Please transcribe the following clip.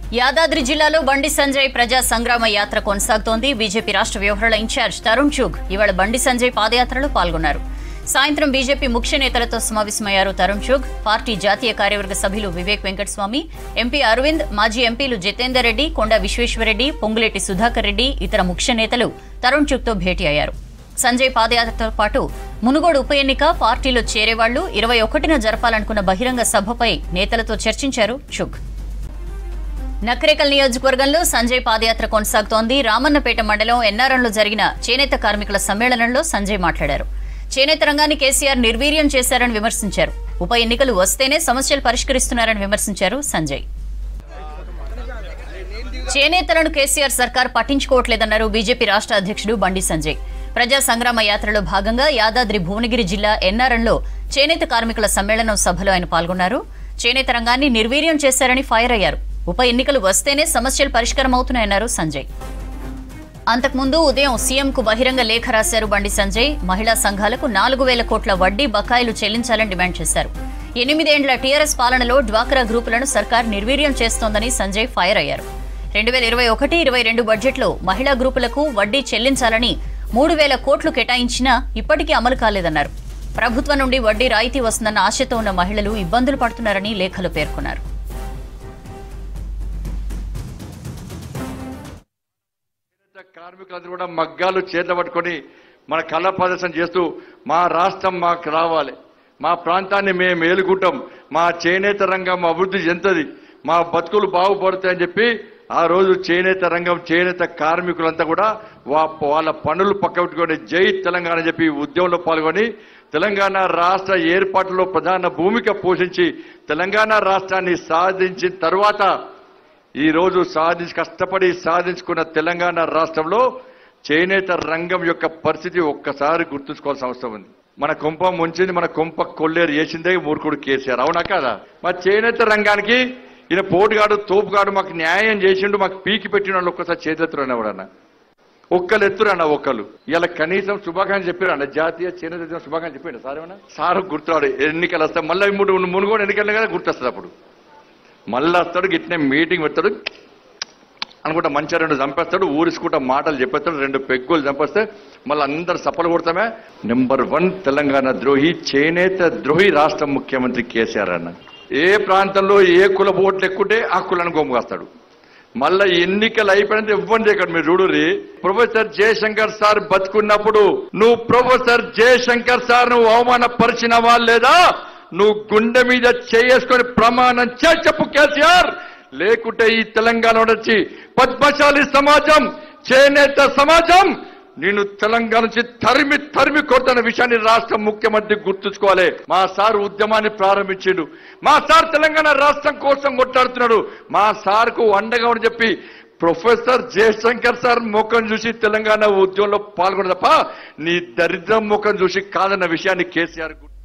యాదాద్రి జిల్లాలో బండి సంజయ్ ప్రజా సంగ్రామ యాత్ర కొనసాగుతోంది బీజేపీ రాష్ట్ర వ్యవహారాల ఇన్ఛార్జ్ తరుణ్ చుగ్ ఇవాళ బండి సంజయ్ పాదయాత్రలో పాల్గొన్నారు సాయంత్రం బీజేపీ ముఖ్య నేతలతో సమావేశమయ్యారు తరుణ్ చుగ్ పార్టీ జాతీయ కార్యవర్గ సభ్యులు వివేక్ వెంకటస్వామి ఎంపీ అరవింద్ మాజీ ఎంపీలు జితేందర్ రెడ్డి కొండ విశ్వేశ్వరరెడ్డి పొంగులేటి సుధాకర్ రెడ్డి ఇతర ముఖ్య నేతలు తరుణ్ చుగ్తో భేటీ అయ్యారు సంజయ్ పాదయాత్రతో పాటు మునుగోడు ఉప ఎన్నిక పార్టీలో చేరేవాళ్లు ఇరవై ఒకటిన జరపాలనుకున్న బహిరంగ సభపై నేతలతో చర్చించారు చుగ్ నకరేకల్ నియోజకవర్గంలో సంజయ్ పాదయాత్ర కొనసాగుతోంది రామన్నపేట మండలం ఎన్ఆర్ఎంలో జరిగిన చేనేత కార్మికుల సమ్మేళనంలో సంజయ్ మాట్లాడారు చేనేత రంగాన్ని కేసీఆర్ నిర్వీర్యం చేశారని విమర్శించారు ఉప ఎన్నికలు వస్తేనే సమస్యలు పరిష్కరిస్తున్నారని విమర్శించారు సంజయ్ చేనేతలను కేసీఆర్ సర్కార్ పట్టించుకోవట్లేదన్నారు బీజేపీ రాష్ట్ర అధ్యక్షుడు బండి సంజయ్ ప్రజా సంగ్రామ యాత్రలో భాగంగా యాదాద్రి భువనగిరి జిల్లా ఎన్ఆర్ఎంలో చేనేత కార్మికుల సమ్మేళనం సభలో ఆయన పాల్గొన్నారు చేనేత రంగాన్ని నిర్వీర్యం చేశారని ఫైర్ అయ్యారు ఉప ఎన్నికలు వస్తేనే సమస్యలు పరిష్కారం అవుతున్నాయన్నారు సంజయ్ అంతకుముందు ఉదయం సీఎంకు బహిరంగ లేఖ రాశారు బండి సంజయ్ మహిళా సంఘాలకు నాలుగు వేల కోట్ల వడ్డీ బకాయిలు చెల్లించాలని డిమాండ్ చేశారు ఎనిమిదేండ్ల టీఆర్ఎస్ పాలనలో డ్వాక్రా గ్రూపులను సర్కార్ నిర్వీర్యం చేస్తోందని సంజయ్ ఫైర్ అయ్యారు రెండు వేల ఇరవై ఒకటి ఇరవై రెండు బడ్జెట్లో మహిళా గ్రూపులకు వడ్డీ చెల్లించాలని మూడు వేల కోట్లు కేటాయించినా ఇప్పటికీ అమలు కాలేదన్నారు ప్రభుత్వం నుండి వడ్డీ రాయితీ వస్తుందన్న ఆశతో ఉన్న మహిళలు ఇబ్బందులు పడుతున్నారని లేఖలో పేర్కొన్నారు కార్మికులందరూ కూడా మగ్గాలు చేత పట్టుకొని మన కళ ప్రదర్శన చేస్తూ మా రాష్ట్రం మాకు రావాలి మా ప్రాంతాన్ని మేము ఏలుకుంటాం మా చేనేత రంగం అభివృద్ధి చెందుతుంది మా బతుకులు బాగుపడతాయని చెప్పి ఆ రోజు చేనేత రంగం చేనేత కార్మికులంతా కూడా వా- వాళ్ళ పనులు పక్కబెట్టుకొని జై తెలంగాణ అని చెప్పి ఈ ఉద్యమంలో పాల్గొని తెలంగాణ రాష్ట్ర ఏర్పాటులో ప్రధాన భూమిక పోషించి తెలంగాణ రాష్ట్రాన్ని సాధించిన తర్వాత ఈ రోజు సాధించి కష్టపడి సాధించుకున్న తెలంగాణ రాష్ట్రంలో చేనేత రంగం యొక్క పరిస్థితి ఒక్కసారి గుర్తుంచుకోవాల్సిన అవసరం ఉంది మన కుంప ముంచింది మన కుంప కొల్లేరు చేసిందే మూర్ఖుడు కేసీఆర్ అవునా కాదా మా చేనేత రంగానికి ఈయన పోటుగాడు తోపుగాడు మాకు న్యాయం చేసిండు మాకు పీకి పెట్టిన వాళ్ళు ఒక్కసారి చేతులెత్తురన్న ఎవడన్నా ఒక్కరు ఎత్తురన్న ఒక్కరు ఇలా కనీసం శుభాకాంక్షలు చెప్పారన్న జాతీయ చేనేత దినం శుభాకాంక్షలు చెప్పాడు సార్ ఏమన్నా సార్ గుర్తురాడు ఎన్నికలు వస్తాయి మళ్ళీ మూడు మునుగోడు ఎన్నికలు కదా గుర్తొస్తుంది అప్పుడు మళ్ళీ వస్తాడు గిట్నే మీటింగ్ పెడతాడు అనుకుంటా మంచిగా రెండు చంపేస్తాడు ఊరిసుకుంటా మాటలు చెప్పేస్తాడు రెండు పెగ్గులు చంపేస్తే మళ్ళీ అందరు సఫలు కొడతామే నెంబర్ వన్ తెలంగాణ ద్రోహి చేనేత ద్రోహి రాష్ట్ర ముఖ్యమంత్రి కేసీఆర్ అన్న ఏ ప్రాంతంలో ఏ కుల ఓట్లు ఎక్కుంటే ఆ కులాన్ని గొమ్మగాస్తాడు మళ్ళా ఎన్నికలు అయిపోయినంత ఇవ్వండి ఇక్కడ మీరు చూడుర్రి ప్రొఫెసర్ జయశంకర్ సార్ బతుకున్నప్పుడు నువ్వు ప్రొఫెసర్ జయశంకర్ సార్ నువ్వు అవమానపరిచినవా లేదా నువ్వు గుండె మీద చేసుకొని ప్రమాణం చేసి చెప్పు కేసీఆర్ లేకుంటే ఈ తెలంగాణ వచ్చి పద్మశాలి సమాజం చేనేత సమాజం నేను తెలంగాణ నుంచి తరిమి తరిమి కొడుతున్న విషయాన్ని రాష్ట్ర ముఖ్యమంత్రి గుర్తుంచుకోవాలి మా సార్ ఉద్యమాన్ని ప్రారంభించిండు మా సార్ తెలంగాణ రాష్ట్రం కోసం కొట్లాడుతున్నాడు మా సార్కు అండగా అని చెప్పి ప్రొఫెసర్ జయశంకర్ సార్ ముఖం చూసి తెలంగాణ ఉద్యమంలో పాల్గొన తప్ప నీ దరిద్రం ముఖం చూసి కాదన్న విషయాన్ని కేసీఆర్ గుర్తు